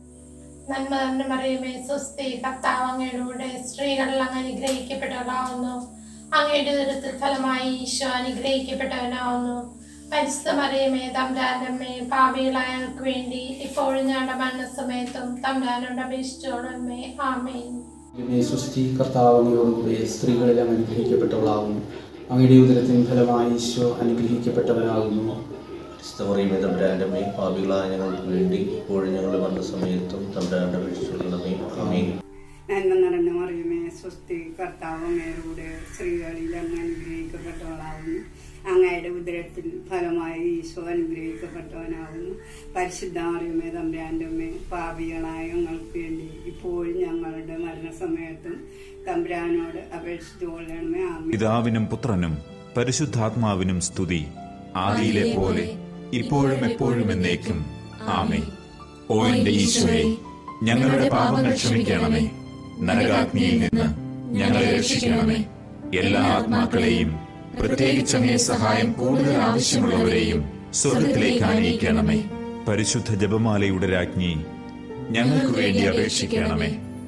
നന്മ നിറഞ്ഞ മറിയമേ സ്വസ്തി കർത്താവ് അങ്ങയുടെ കൂടെ സ്ത്രീകളിൽ അങ്ങ് അനുഗ്രഹിക്കപ്പെട്ടവളാവുന്നു അങ്ങയുടെ ഉദരത്തിൽ ഫലമായി ഈശോ അനുഗ്രഹിക്കപ്പെട്ടവനാവുന്നു പരിശുദ്ധ മറിയമേ തമ്പുരാനമ്മേ പാപികളായ ഞങ്ങൾക്ക് വേണ്ടി ഇപ്പോഴും ഞങ്ങളുടെ മരണസമയത്തും തമ്പുരാനോട് അപേക്ഷിച്ചോളമേ ആമേൻ ദൈവമേ സുസ്ഥി കർത്താവ് അങ്ങയോടുകൂടെ സ്ത്രീകളെല്ലാം അനുഗ്രഹിക്കപ്പെട്ടവളാകുന്നു അങ്ങയുടെ ഉദരത്തിൻ ഫലമായി ഈശോ അനുഗ്രഹിക്കപ്പെട്ടവനാകുന്നു ക്രിസ്തമറിയമേ തമ്പുരാൻ്റെ അമ്മേ പാപികളായ ഞങ്ങൾക്ക് വേണ്ടി ഇപ്പോഴും ഞങ്ങളുടെ മരണസമയത്തും തമ്പുരാൻ്റെ അപേക്ഷിച്ചുകൊള്ളണമേ ആമേൻ നന്മ നിറഞ്ഞ മറിയമേ സ്വസ്തി കർത്താവ് അങ്ങയുടെ സ്ത്രീകളിൽ അങ്ങ് അനുഗ്രഹിക്കപ്പെട്ടവളാവുന്നു അങ്ങയുടെ ഉദരത്തിൽ ഫലമായി ഈശോ അനുഗ്രഹിക്കപ്പെട്ടവനാവുന്നു പരിശുദ്ധ മറിയമേ തമ്പുരാൻ്റെ അമ്മേ പാപികളായ ഞങ്ങൾക്ക് വേണ്ടി ഇപ്പോഴും ഞങ്ങളുടെ മരണസമയത്തും തമ്പുരാനോട് അപേക്ഷിച്ചു കൊള്ളണമേ ആമേ പിതാവിനും പുത്രനും പരിശുദ്ധാത്മാവിനും സ്തുതി ആദിയിലെ പോലെ ഇപ്പോഴും എപ്പോഴും എന്നേക്കും ആമേ ഓ എന്റെ ഈശോയെ ഞങ്ങളുടെ പാപങ്ങൾ ക്ഷമിക്കണമേ നരകാഗ്നിയിൽ നിന്ന് ഞങ്ങളെ രക്ഷിക്കണമേ എല്ലാ ആത്മാക്കളെയും പ്രത്യേകിച്ച് അങ്ങേ സഹായം കൂടുതൽ ആവശ്യമുള്ളവരെയും സ്വർഗത്തിലേക്ക് ആനയിക്കണമേ പരിശുദ്ധ ജപമാലയുടെ രാജ്ഞി ഞങ്ങൾക്ക് വേണ്ടി അപേക്ഷിക്കണമേ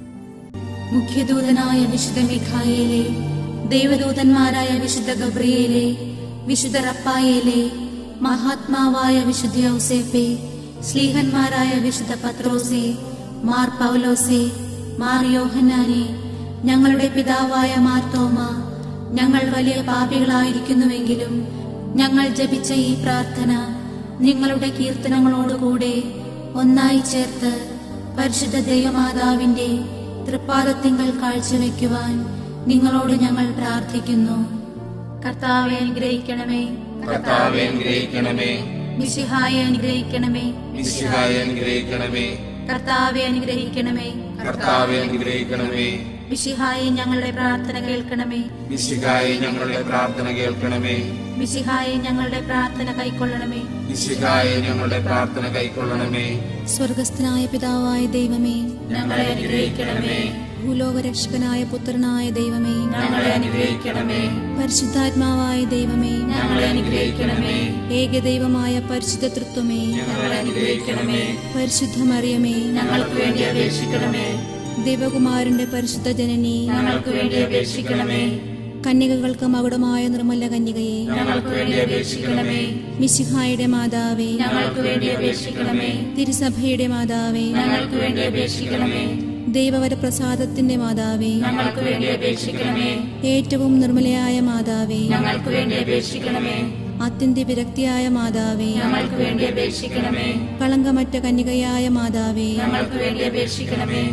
മുഖ്യദൂതനായ വിശുദ്ധ മിഖായേലെ ദേവദൂതന്മാരായ വിശുദ്ധ ഗബ്രിയേലെ വിശുദ്ധ റപ്പായേലെ മഹാത്മാവായ വിശുദ്ധ ഔസേപ്പെ ശ്ലീഹന്മാരായ വിശുദ്ധ പത്രോസെ മാർ പൗലോസെ മാർ യോഹന്നാനെ ഞങ്ങളുടെ പിതാവായ മാർത്തോമ ഞങ്ങൾ വലിയ പാപികളായിരിക്കുന്നുവെങ്കിലും ഞങ്ങൾ ജപിച്ച ഈ പ്രാർത്ഥന നിങ്ങളുടെ കീർത്തനങ്ങളോടുകൂടെ ഒന്നായി ചേർത്ത് പരിശുദ്ധ ദൈവമാതാവിന്റെ തൃപ്പാദത്തിങ്കൾ കാഴ്ചവെക്കുവാൻ നിങ്ങളോട് ഞങ്ങൾ പ്രാർത്ഥിക്കുന്നു കർത്താവെ അനുഗ്രഹിക്കണമേ കർത്താവെ അനുഗ്രഹിക്കണമേ മിശിഹായെ അനുഗ്രഹിക്കണമേ മിശിഹായെ അനുഗ്രഹിക്കണമേ കർത്താവെ അനുഗ്രഹിക്കണമേ കർത്താവെ അനുഗ്രഹിക്കണമേ മിശിഹായെ ഞങ്ങളുടെ പ്രാർത്ഥന കേൾക്കണമേ മിശിഹായെ ഞങ്ങളുടെ പ്രാർത്ഥന കേൾക്കണമേ മിശിഹായെ ഞങ്ങളുടെ പ്രാർത്ഥന കൈക്കൊള്ളണമേ മിശിഹായെ ഞങ്ങളുടെ പ്രാർത്ഥന കൈക്കൊള്ളണമേ സ്വർഗസ്ഥനായ പിതാവായ ദൈവമേ ഞങ്ങളെ അനുഗ്രഹിക്കണമേ ഭൂലോകരക്ഷകനായ പുത്രനായ ദൈവമേ ഞങ്ങളെ അനുഗ്രഹിക്കണമേ പരിശുദ്ധാത്മാവായ ദൈവമേ ഞങ്ങളെ അനുഗ്രഹിക്കണമേ ഏകദൈവമായ പരിശുദ്ധ തൃത്വമേ ഞങ്ങളെ അനുഗ്രഹിക്കണമേ പരിശുദ്ധ മറിയമേ ഞങ്ങൾക്ക് വേണ്ടി അപേക്ഷിക്കണമേ ദേവകുമാരന്റെ പരിശുദ്ധ ജനനി ഞങ്ങൾക്ക് വേണ്ടി അപേക്ഷിക്കണമേ കന്യകകൾക്ക് മകുടമായ നിർമ്മല കന്യകയെ ഞങ്ങൾക്ക് വേണ്ടി അപേക്ഷിക്കണമേ മിശിഹായുടെ മാതാവേ ഞങ്ങൾക്ക് വേണ്ടി അപേക്ഷിക്കണമേ തിരുസഭയുടെ മാതാവേ ഞങ്ങൾക്ക് വേണ്ടി അപേക്ഷിക്കണമേ ദൈവവരപ്രസാദത്തിന്റെ മാതാവേ ഞങ്ങൾക്ക് വേണ്ടി അപേക്ഷിക്കണമേ ഏറ്റവും നിർമ്മലയായ മാതാവേ ഞങ്ങൾക്ക് വേണ്ടി അപേക്ഷിക്കണമേ അത്യന്ത വിരക്തിയായ മാതാവേ ഞങ്ങൾക്ക് വേണ്ടി അപേക്ഷിക്കണമേ കളങ്കമറ്റ കന്യകയായ മാതാവേ ഞങ്ങൾക്ക് വേണ്ടി അപേക്ഷിക്കണമേ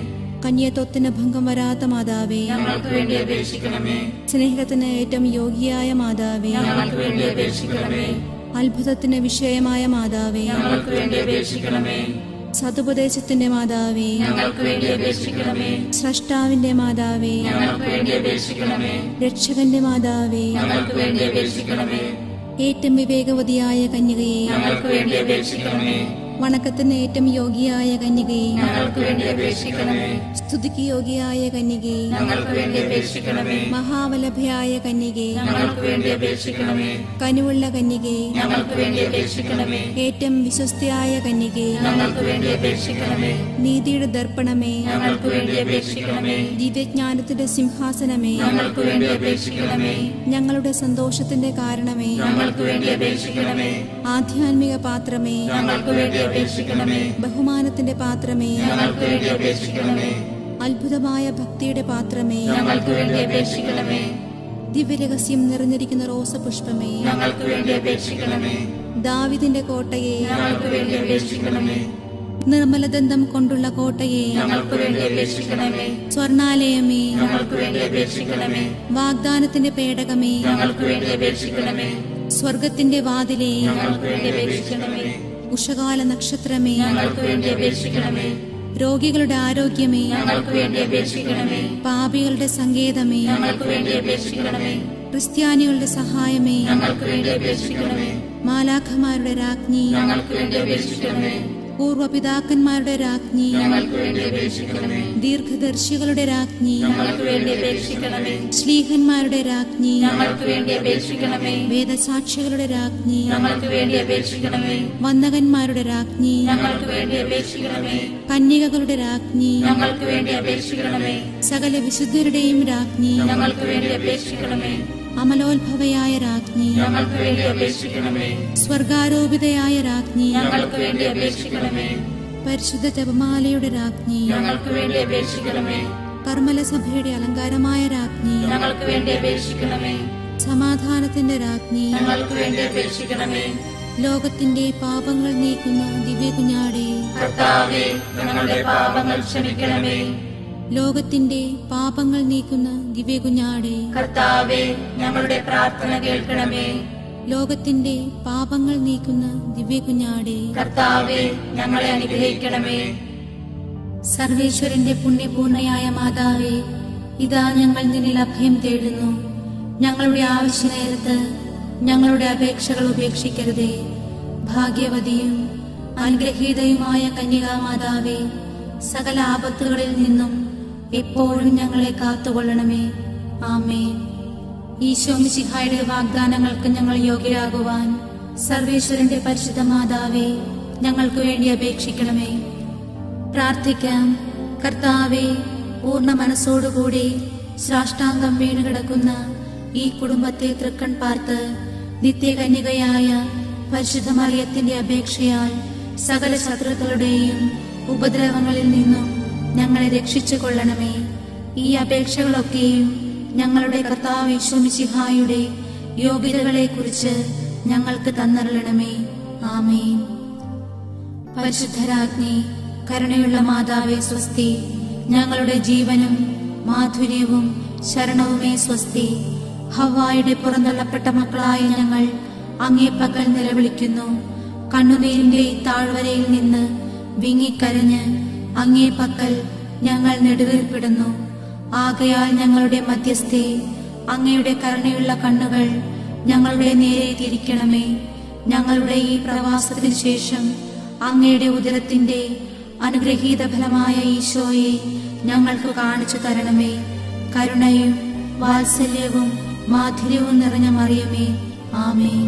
കന്യത്വത്തിന് ഭംഗം വരാത്ത മാതാവേ ഞങ്ങൾക്ക് വേണ്ടി അപേക്ഷിക്കണമേ സ്നേഹത്തിന് ഏറ്റവും യോഗ്യയായ മാതാവേ ഞങ്ങൾക്ക് വേണ്ടി അപേക്ഷിക്കണമേ അത്ഭുതത്തിന് വിഷയമായ മാതാവേ ഞങ്ങൾക്ക് വേണ്ടി അപേക്ഷിക്കണമേ സതുപദേശത്തിന്റെ മാതാവേ ഞങ്ങൾക്ക് വേണ്ടി അപേക്ഷിക്കണമേ സ്രഷ്ടാവിന്റെ മാതാവേ ഞങ്ങൾക്ക് വേണ്ടി അപേക്ഷിക്കണമേ രക്ഷകന്റെ മാതാവേ ഞങ്ങൾക്ക് വേണ്ടി അപേക്ഷിക്കണമേ ഏറ്റവും വിവേകവതിയായ കന്യകയെ ഞങ്ങൾക്ക് വേണ്ടി അപേക്ഷിക്കണമേ വണക്കത്തിന് ഏറ്റവും യോഗ്യയായ കന്യകയെ ഞങ്ങൾക്ക് വേണ്ടി അപേക്ഷിക്കണമേ സ്തുതിക്ക് യോഗ്യയായ കന്യകയെ ഞങ്ങൾക്ക് വേണ്ടി അപേക്ഷിക്കണമേ മഹാവലഭയായ കന്യകയെ ഞങ്ങൾക്ക് വേണ്ടി അപേക്ഷിക്കണമേ കനുവുള്ള കന്യകയെ ഞങ്ങൾക്ക് വേണ്ടി അപേക്ഷിക്കണമേ ഏറ്റവും വിശ്വസ്തയായ കന്യകയെ ഞങ്ങൾക്ക് വേണ്ടി അപേക്ഷിക്കണമേ നീതിയുടെ ദർപ്പണമേ ഞങ്ങൾക്ക് വേണ്ടി അപേക്ഷിക്കണമേ ദിവ്യജ്ഞാനത്തിന്റെ സിംഹാസനമേ ഞങ്ങൾക്ക് വേണ്ടി അപേക്ഷിക്കണമേ ഞങ്ങളുടെ സന്തോഷത്തിന്റെ കാരണമേ ഞങ്ങൾക്ക് വേണ്ടി അപേക്ഷിക്കണമേ ആധ്യാത്മിക പാത്രമേ ഞങ്ങൾക്ക് വേണ്ടി അപേക്ഷിക്കണമേ ബഹുമാനത്തിന്റെ പാത്രമേ ഞങ്ങൾക്ക് വേണ്ടി അപേക്ഷിക്കണമേ അത്ഭുതമായ ഭക്തിയുടെ പാത്രമേ ഞങ്ങൾക്ക് വേണ്ടി അപേക്ഷിക്കണമേ ദിവ്യരഹസ്യം നിറഞ്ഞിരിക്കുന്ന റോസപുഷ്പമേ ഞങ്ങൾക്ക് വേണ്ടി അപേക്ഷിക്കണമേ ദാവിദിന്റെ കോട്ടയെ ഞങ്ങൾക്ക് വേണ്ടി അപേക്ഷിക്കണമേ നിർമ്മലദന്തം കൊണ്ടുള്ള കോട്ടയെ ഞങ്ങൾക്ക് വേണ്ടി അപേക്ഷിക്കണമേ സ്വർണാലയമേ ഞങ്ങൾക്ക് വേണ്ടി അപേക്ഷിക്കണമേ വാഗ്ദാനത്തിന്റെ പേടകമേ ഞങ്ങൾക്ക് വേണ്ടി അപേക്ഷിക്കണമേ സ്വർഗത്തിന്റെ വാതിലേ ഞങ്ങൾക്ക് വേണ്ടി അപേക്ഷിക്കണമേ ഉഷകാല നക്ഷത്രമേ ഞങ്ങൾക്ക് വേണ്ടി അപേക്ഷിക്കണമേ രോഗികളുടെ ആരോഗ്യമേ ഞങ്ങൾക്ക് വേണ്ടി അപേക്ഷിക്കണമേ പാപികളുടെ സങ്കേതമേ ഞങ്ങൾക്ക് വേണ്ടി അപേക്ഷിക്കണമേ ക്രിസ്ത്യാനികളുടെ സഹായമേ ഞങ്ങൾക്ക് വേണ്ടി അപേക്ഷിക്കണമേ മാലാഖമാരുടെ രാജ്ഞി ഞങ്ങൾക്ക് വേണ്ടി അപേക്ഷിക്കണമേ പൂർവപിതാക്കന്മാരുടെ രാജ്ഞി ഞങ്ങൾക്ക് വേണ്ടി അപേക്ഷിക്കണമേ ദീർഘദർശികളുടെ രാജ്ഞി ഞങ്ങൾക്ക് വേണ്ടി അപേക്ഷിക്കണമേ ശ്ലീഹന്മാരുടെ രാജ്ഞി ഞങ്ങൾക്ക് വേണ്ടി അപേക്ഷിക്കണമേ വേദസാക്ഷികളുടെ രാജ്ഞി ഞങ്ങൾക്ക് വേണ്ടി അപേക്ഷിക്കണമേ വന്ദകന്മാരുടെ രാജ്ഞി ഞങ്ങൾക്ക് വേണ്ടി അപേക്ഷിക്കണമേ കന്യകകളുടെ രാജ്ഞി ഞങ്ങൾക്ക് വേണ്ടി അപേക്ഷിക്കണമേ സകല വിശുദ്ധരുടെയും രാജ്ഞി ഞങ്ങൾക്ക് വേണ്ടി അപേക്ഷിക്കണമേ അമലോത്ഭവയായ രാജ്ഞി ഞങ്ങൾക്ക് വേണ്ടി അപേക്ഷിക്കണമേ സ്വർഗാരോപിതയായ രാജ്ഞി ഞങ്ങൾക്ക് വേണ്ടി അപേക്ഷിക്കണമേ പരിശുദ്ധ ജപമാലയുടെ രാജ്ഞി ഞങ്ങൾക്ക് വേണ്ടി അപേക്ഷിക്കണമേ കർമ്മല സഭയുടെ അലങ്കാരമായ രാജ്ഞി ഞങ്ങൾക്ക് വേണ്ടി അപേക്ഷിക്കണമേ സമാധാനത്തിന്റെ രാജ്ഞി ഞങ്ങൾക്ക് വേണ്ടി അപേക്ഷിക്കണമേ ലോകത്തിന്റെ പാപങ്ങൾ നീക്കുന്ന ദിവ്യ കുഞ്ഞാടേ കർത്താവേ ഞങ്ങളുടെ പാപങ്ങൾ ക്ഷമിക്കണമേ ലോകത്തിന്റെ പാപങ്ങൾ നീക്കുന്ന ദിവ്യ കുഞ്ഞാടേ കർത്താവേ ഞങ്ങളുടെ പ്രാർത്ഥന കേൾക്കണമേ ലോകത്തിന്റെ പാപങ്ങൾ നീക്കുന്ന ദിവ്യ കുഞ്ഞാടേ കർത്താവേ ഞങ്ങളെ അനുഗ്രഹിക്കണമേ സർവേശ്വരന്റെ പുണ്യപൂർണയായ മാതാവേ ഇതാ ഞങ്ങൾ നിന്നിൽ അഭയം തേടുന്നു ഞങ്ങളുടെ ആവശ്യ നേരത്ത് ഞങ്ങളുടെ അപേക്ഷകൾ ഉപേക്ഷിക്കരുതേ ഭാഗ്യവതിയും അനുഗ്രഹീതയുമായ കന്യകാമാതാവേ സകല ആപത്തുകളിൽ നിന്നും എപ്പോഴും ഞങ്ങളെ കാത്തുകൊള്ളണമേ ആമേ ഈശോ മിശിഹായുടെ വാഗ്ദാനങ്ങൾക്ക് ഞങ്ങൾ യോഗ്യരാകുവാൻ സർവേശ്വരന്റെ പരിശുദ്ധ മാതാവേ ഞങ്ങൾക്ക് വേണ്ടി അപേക്ഷിക്കണമേ പ്രാർത്ഥിക്കാം കർത്താവെ പൂർണ്ണ മനസ്സോടുകൂടി സാഷ്ടാംഗം വീണുകിടക്കുന്ന ഈ കുടുംബത്തെ തൃക്കൺ പാർത്ത് നിത്യകന്യകയായ പരിശുദ്ധ മറിയത്തിന്റെ അപേക്ഷയാൽ സകല ശത്രുക്കളുടെയും ഉപദ്രവങ്ങളിൽ നിന്നും ഞങ്ങളെ രക്ഷിച്ചു കൊള്ളണമേ ഈ അപേക്ഷകളൊക്കെയും ഞങ്ങളുടെ കർത്താവ് യേശുമിശിഹായുടെ യോഗ്യതകളെ കുറിച്ച് ഞങ്ങൾക്ക് തന്നറിയണമേ ആമേൻ പരിശുദ്ധരാജ്ഞി കരുണയുള്ള മാതാവേ സ്വസ്തി ഞങ്ങളുടെ ജീവനും മാധുര്യവും ശരണവുമേ സ്വസ്തി ഹവായുടെ പുറന്തള്ളപ്പെട്ട മക്കളായ ഞങ്ങൾ അങ്ങേ പക്കൽ നിലവിളിക്കുന്നു കണ്ണുനീരിന്റെ ഈ താഴ്വരയിൽ നിന്ന് വിങ്ങിക്കരഞ്ഞ് അങ്ങേ പക്കൽ ഞങ്ങൾ നെടുവേർപ്പെടുന്നു ആകയാൽ ഞങ്ങളുടെ മധ്യസ്ഥെ അങ്ങയുടെ കരുണയുള്ള കണ്ണുകൾ ഞങ്ങളുടെ നേരെ തിരിക്കണമേ ഞങ്ങളുടെ ഈ പ്രവാസത്തിന് ശേഷം അങ്ങയുടെ ഉദരത്തിന്റെ അനുഗ്രഹീത ഫലമായ ഈശോയെ ഞങ്ങൾക്ക് കാണിച്ചു തരണമേ കരുണയും വാത്സല്യവും മാധുര്യവും നിറഞ്ഞ മറിയമേ ആമേൻ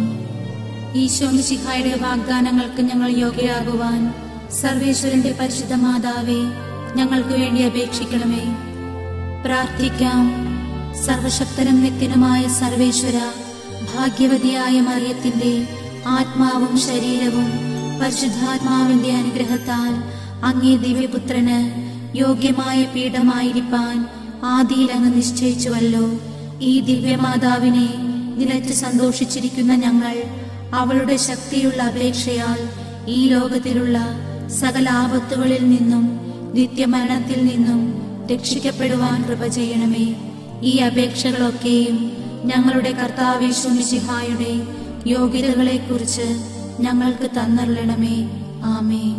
ഈശോ മിശിഹായുടെ വാഗ്ദാനങ്ങൾക്ക് ഞങ്ങൾ യോഗ്യരാകുവാൻ സർവേശ്വരന്റെ പരിശുദ്ധ മാതാവേ ഞങ്ങൾക്ക് വേണ്ടി അപേക്ഷിക്കണമേ പ്രാർത്ഥിക്കാം സർവശക്തനും നിത്യനുമായ സർവേശ്വര ഭാഗ്യവതിയായ മറിയത്തിന്റെ ആത്മാവും ശരീരവും പരിശുദ്ധാത്മാവിന്റെ അനുഗ്രഹത്താൽ അങ്ങേ ദിവ്യപുത്രന് യോഗ്യമായ പീഠമായിരിക്കാൻ ആദിയിൽ അങ്ങ് നിശ്ചയിച്ചുവല്ലോ ഈ ദിവ്യമാതാവിനെ നിലച്ച് സന്തോഷിച്ചിരിക്കുന്ന ഞങ്ങൾ അവളുടെ ശക്തിയുള്ള അപേക്ഷയാൽ ഈ ലോകത്തിലുള്ള സകല ആപത്തുകളിൽ നിന്നും നിത്യമരണത്തിൽ നിന്നും രക്ഷിക്കപ്പെടുവാൻ കൃപ ചെയ്യണമേ ഈ അപേക്ഷകളൊക്കെയും ഞങ്ങളുടെ കർത്താവേശുമിശിഹായുടെ യോഗ്യതകളെക്കുറിച്ച് ഞങ്ങൾക്ക് തന്നരുളണമേ ആമേൻ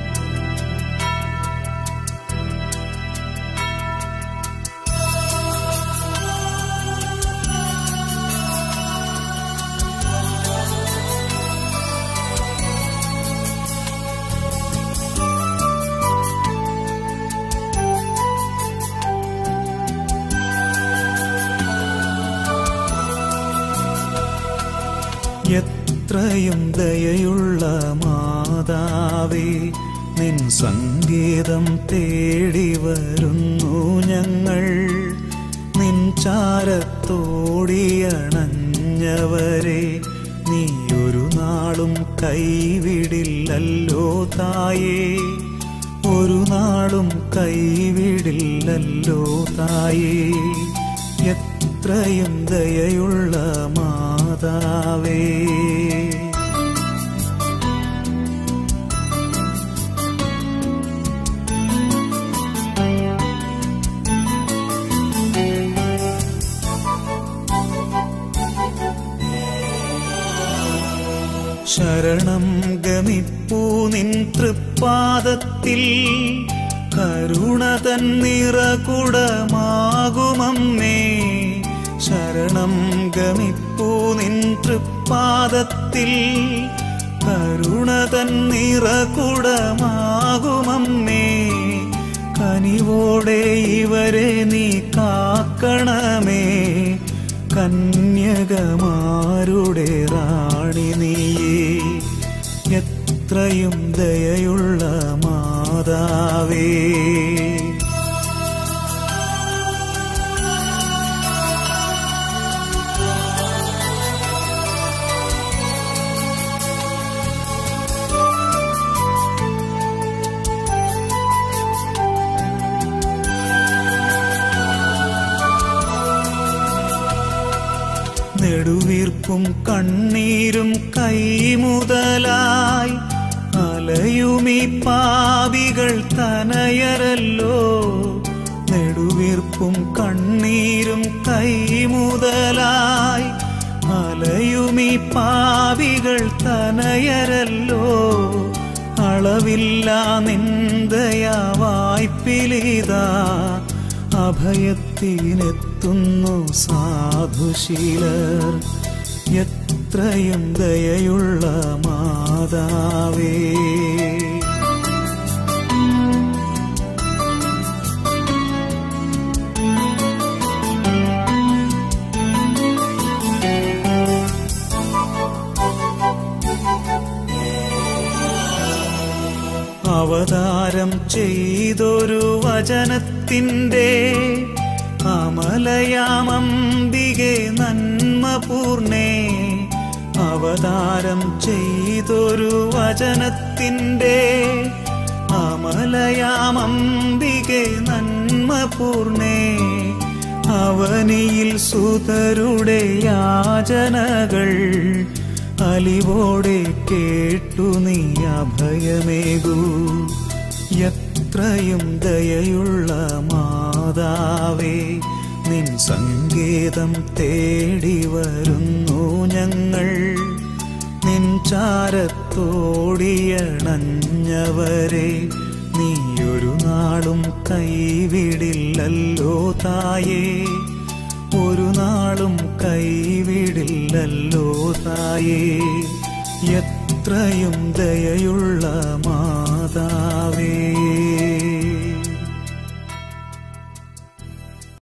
എത്രയും ദയയുള്ള മാതാവേ നിൻ സങ്കേതം തേടി വരുന്നു ഞങ്ങൾ നിൻ ചാരത്തോടിയണഞ്ഞവരെ നീ ഒരു നാളും കൈവിടില്ലല്ലോ തായേ ഒരു നാളും കൈവിടില്ലല്ലോ തായേ എത്രയും ദയയുള്ള മാതാവേ ശരണം ഗമിപ്പൂ നിൻ തൃപ്പാദത്തിൽ കരുണ തന്നിറകുടമാകുമമ്മേ ശരണം ഗമിപ്പൂ നിൻ തൃപ്പാദത്തിൽ കരുണ തന്നിറകുടമാകുമമ്മേ കനിവോടെ ഇവരെ നീ കാക്കണമേ കന്യകമാരുടെ റാണി നീയേ എത്രയും ദയയുള്ള മാതാവേ നെടുവീർപ്പും കണ്ണീരും കൈമുതലായി അലയുമീ പാപികൾ തനയരല്ലോ നെടുവീർപ്പും കണ്ണീരും കൈമുതലായി അലയുമീ പാപികൾ തനയരല്ലോ അളവില്ല നിന്ദയാ വായ്പിലിതാ അഭയത്തിനെത്തുന്നു സാധുശീലർ എത്രയും ദയയുള്ള മാതാവേ അവതാരം ചെയ്തൊരു വചനത്തിൻ്റെ അമലയാമംബികെ നന്മ പൂർണേ അവതാരം ചെയ്തൊരു വചനത്തിൻ്റെ അമലയാമംബികെ നന്മ പൂർണേ അവനിയിൽ സുതരുടെ യാചനകൾ അലിവോടെ കേട്ടു നീ അഭയമേകൂ എത്രയും ദയയുള്ള മാതാവേ നിൻ സങ്കേതം തേടി വരുന്നു ഞങ്ങൾ നിൻ ചാരത്തോടിയണഞ്ഞവരെ നീ ഒരു നാളും കൈവിടില്ലല്ലോ തായേ ഒരു നാളും കൈവിടില്ലല്ലോ തായേ എത്രയും ദയയുള്ള മാതാ